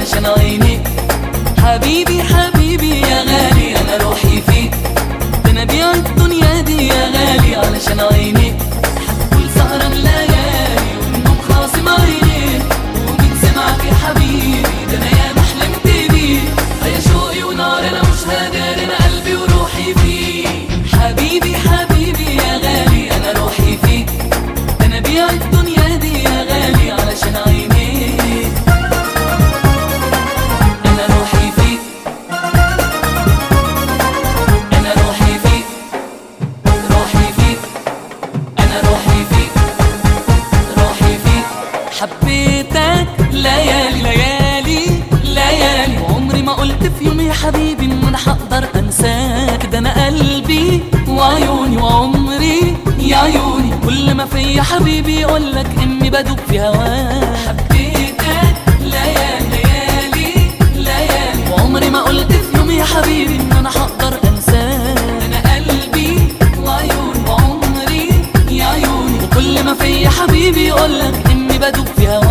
علشان عينيك حبيبي حبيبي يا غالي انا روحي فيك ده انا بيع الدنيا دي يا غالي علشان عينيك هتقول سهران ليالي والنوم خاصم عينيك ومين سمعك يا حبيبي ده انا ياما حلمت بيك يا شوقي ونار انا مش هادر انا قلبي وروحي فيك حبيبي حبيبي يا غالي انا روحي فيك ده انا بيع الدنيا دي يا غالي علشان عينيك انا روحي فيك انا روحي فيك روحي فيك انا روحي فيك روحي فيك حبيتك ليالي ليالي ليالي وعمري ما قلت في يوم يا حبيبي ان انا هقدر انساك ده انا قلبي وعيوني وعمري يا عيوني كل ما فيا حبيبي يقولك اني بدوب في هواك حبيتك ليالي ليالي ليالي وعمري ما قلت في يوم يا حبيبي ان انا هقدر انساك انا قلبي وعيوني وعمري يا عيوني وكل ما فيا حبيبي يقولك اني بدوب في هواك